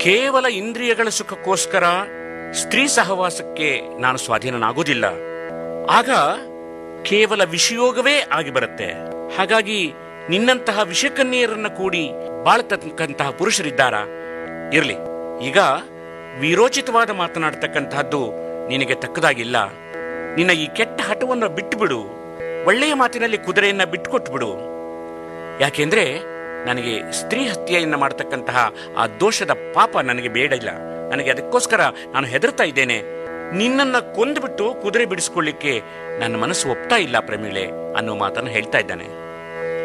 ಕೇವಲ ಇಂದ್ರಿಯಗಳ ಸುಖಕ್ಕೋಸ್ಕರ ಸ್ತ್ರೀ ಸಹವಾಸಕ್ಕೆ ನಾನು ಸ್ವಾಧೀನನಾಗುವುದಿಲ್ಲ ಆಗ ಕೇವಲ ವಿಷಯೋಗವೇ ಆಗಿ ಬರುತ್ತೆ ಹಾಗಾಗಿ ನಿನ್ನಂತಹ ವಿಷಕನ್ಯರನ್ನ ಕೂಡಿ ಬಾಳತಕ್ಕಂತಹ ಪುರುಷರಿದ್ದಾರಾ ಇರ್ಲಿ ಈಗ ವೀರೋಚಿತವಾದ ಮಾತನಾಡ್ತಕ್ಕಂತಹದ್ದು ನಿನಗೆ ತಕ್ಕದಾಗಿಲ್ಲ ನಿನ್ನ ಈ ಕೆಟ್ಟ ಹಠವನ್ನು ಬಿಟ್ಟುಬಿಡು ಒಳ್ಳೆಯ ಮಾತಿನಲ್ಲಿ ಕುದುರೆಯನ್ನ ಬಿಟ್ಟುಕೊಟ್ಟು ಬಿಡು ಯಾಕೆಂದ್ರೆ ನನಗೆ ಸ್ತ್ರೀ ಹತ್ಯೆಯನ್ನ ಮಾಡತಕ್ಕಂತಹ ಆ ದೋಷದ ಪಾಪ ನನಗೆ ಬೇಡ ಇಲ್ಲ ನನಗೆ ಅದಕ್ಕೋಸ್ಕರ ನಾನು ಹೆದರ್ತಾ ಇದ್ದೇನೆ ನಿನ್ನನ್ನ ಕೊಂದುಬಿಟ್ಟು ಕುದುರೆ ಬಿಡಿಸ್ಕೊಳ್ಳಿಕ್ಕೆ ನನ್ನ ಮನಸ್ಸು ಒಪ್ತಾ ಇಲ್ಲ ಪ್ರಮೀಳೆ ಅನ್ನೋ ಮಾತನ್ನು ಹೇಳ್ತಾ ಇದ್ದಾನೆ